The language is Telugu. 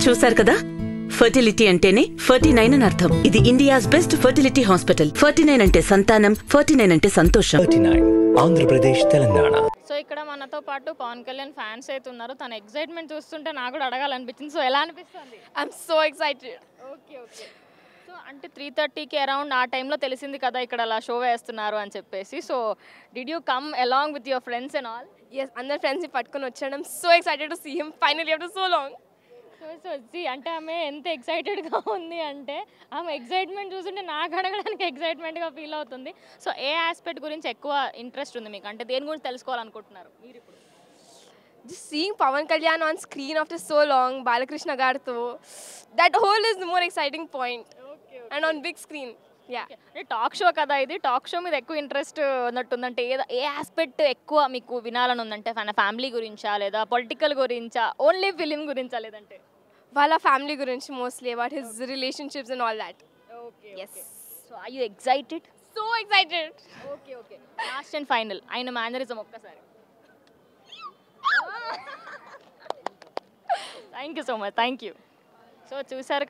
చూశారు కదా ఫర్టిలిటీ అంటేనే ఫర్టీ నైన్ అని అర్థం ఇది India's best fertility hospital forty nine అంటే సంతానం ఫర్టీ నైన్ అంటే సంతోషం thirty nine Andhra Pradesh Telangana so ఇక్కడ మనతో పాటు పవన్ కళ్యాణ్ ఫ్యాన్స్ అయితే ఉన్నారు తన ఎక్సైట్మెంట్ చూస్తుంటే నాకు కూడా అడగాలనిపించింది సో ఎలా అనిపిస్తుంది I'm so excited. Okay okay so అంటే త్రీ థర్టీకి అరౌండ్ ఆ టైంలో తెలిసింది కదా ఇక్కడ అలా షో వేస్తున్నారు అని చెప్పేసి so did you come along with your friends and all Yes, అందరు ఫ్రెండ్స్ని పట్టుకొని వచ్చాడు I'm so excited to see him finally after so long. So so see, అంటే ఆమె ఎంత ఎక్సైటెడ్గా ఉంది అంటే ఆమె ఎక్సైట్మెంట్ చూస్తుంటే నాకు అడగడానికి ఎక్సైట్మెంట్గా ఫీల్ అవుతుంది సో ఏ ఆస్పెక్ట్ గురించి ఎక్కువ ఇంట్రెస్ట్ ఉంది మీకు అంటే దేని గురించి తెలుసుకోవాలనుకుంటున్నారు మీరు ఇప్పుడు Just seeing Pawan Kalyan on screen after so long, Balakrishna Gartho, that whole is the more exciting point. And on big screen. Yeah. అంటే టాక్ షో కదా ఇది టాక్ షో మీద ఎక్కువ ఇంట్రెస్ట్ ఉన్నట్టుందంటే ఏ ఏ ఆస్పెక్ట్ ఎక్కువ మీకు వినాలని ఉందంటే మన ఫ్యామిలీ గురించా లేదా పొలిటికల్ గురించా ఓన్లీ ఫిలిం గురించా లేదంటే వాళ్ళ ఫ్యామిలీ గురించి mostly about his relationships and all that okay Yes. So I you excited so excited okay okay last and final ఆయన మేనరిజం ఒక్కసారి thank you so much thank you so చూసారు